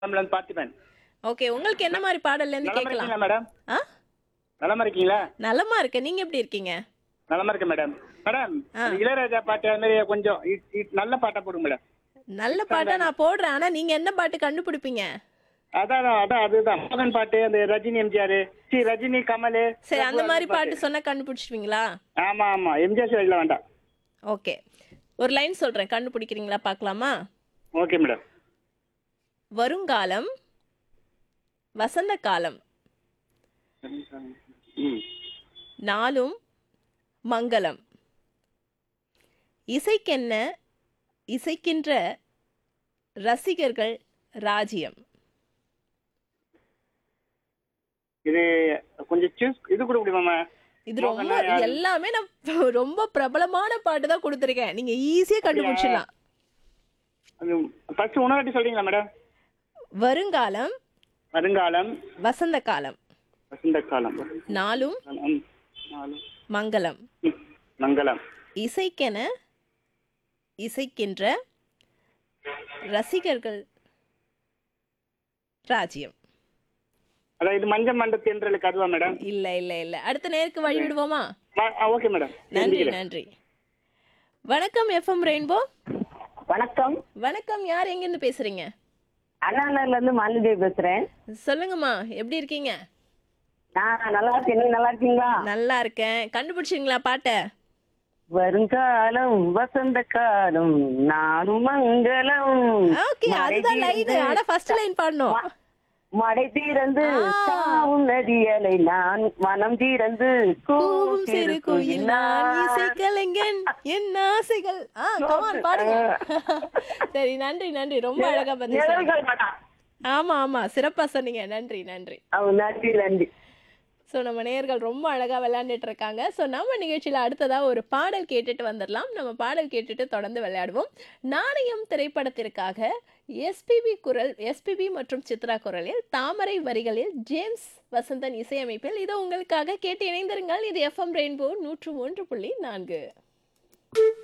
Madam Parthiban okay உங்களுக்கு என்ன மாதிரி பாடல்ல இருந்து நலமா கேட்கலாம் இருக்கீங்களா மேடம் ஆ நலமா இருக்கீங்களா நலமா இருக்கேன் நீங்க எப்படி இருக்கீங்க நலமா இருக்கேன் மேடம் மேடம் ஆ. இளையராஜா பாட்டு அது மாதிரி கொஞ்சம் இ- இ- நல்ல பாட்டா போடுங்க மேடம் நல்ல பாட்டா நான் போடுறேன் ஆனா நீங்க என்ன பாட்டு கண்டுபிடிப்பீங்க அதான் அதான் அதுதான் மோகன் பாட்டு அந்த ரஜினி எம்ஜிஆர் சி ரஜினி கமல் சரி அந்த மாதிரி பாட்டு சொன்னா கண்டுபிடிச்சிடுவீங்களா ஆமா ஆமா எம்ஜிஆர் சைடில் வேண்டாம் ஓகே ஒரு லைன் சொல்றேன் கண்டுபிடிக்கிறீங்களா பார்க்கலாமா ஓகே மேடம் வருங்காலம் வசந்த காலம் ம் நாளும் மங்களம் இசைக்கென்ன இசைக்கின்ற ரசிகர்கள் ராஜ்யம் இது கொஞ்சம் சூஸ் இது கூட முடியுமா இது ரொம்ப எல்லாமே நான் ரொம்ப பிரபலமான பாட்டு தான் கொடுத்துருக்கேன் நீங்க ஈஸியா கண்டுபிடிச்சிடலாம் அது ஃபர்ஸ்ட் உணவாட்டி சொல்றீங்களா மேடம் வருங்காலம் வருங்காலம் வசந்த காலம் வசந்த காலம் நாளும் ம், நாலு. மங்களம் ம், மங்களம் இசைக்கென இசைக்கின்ற ரசிகர்கள் ராஜ்யம் அதான் இது மஞ்சள் மண்ட தென்றலுக்கு அதுவா மேடம் இல்ல இல்ல இல்ல அடுத்த நேருக்கு வழி விடுவோமா ஓகே மேடம் நன்றி நன்றி வணக்கம் எஃப்எம் ரெயின்போ வணக்கம் வணக்கம் யார் எங்க இருந்து பேசுறீங்க அண்ணாநகர்ல இருந்து மாலிதேவி பேசுறேன் சொல்லுங்கம்மா எப்படி இருக்கீங்க நான் நல்லா இருக்கேன் நீங்க நல்லா இருக்கீங்களா நல்லா இருக்கேன் கண்டுபிடிச்சிங்களா பாட்டை வருங்காலம் வசந்த காலம் நானும் மங்களம் ஓகே அதுதான் லைன் ஆனா ஃபர்ஸ்ட் லைன் பாடணும் மடை தீரந்து சாவும் நதியலை நான் மனம் தீரந்து கூவும் சிறு குயில் நான் இசைக்கலைஞன் என் ஆசைகள் ஆ கமான் பாடுங்க சரி நன்றி நன்றி ரொம்ப அழகா பதில் சொன்னீங்க நிழல்கள் படம். ஆமா ஆமா சிறப்பா சொன்னீங்க நன்றி நன்றி அவ நன்றி நன்றி ஸோ நம்ம நேயர்கள் ரொம்ப அழகா விளையாண்டுட்டு இருக்காங்க ஸோ நம்ம நிகழ்ச்சியில அடுத்ததா ஒரு பாடல் கேட்டுட்டு வந்துடலாம் நம்ம பாடல் கேட்டுட்டு தொடர்ந்து விளையாடுவோம் நாணயம் திரைப்படத்திற்காக எஸ்பிபி குரல் எஸ்பிபி மற்றும் சித்ரா குரலில் தாமரை வரிகளில் ஜேம்ஸ் வசந்தன் இசையமைப்பில் இது உங்களுக்காக கேட்டு இணைந்திருங்கள் இது எஃப்எம் ரெயின்போ நூற்று ஒன்று புள்ளி நான்கு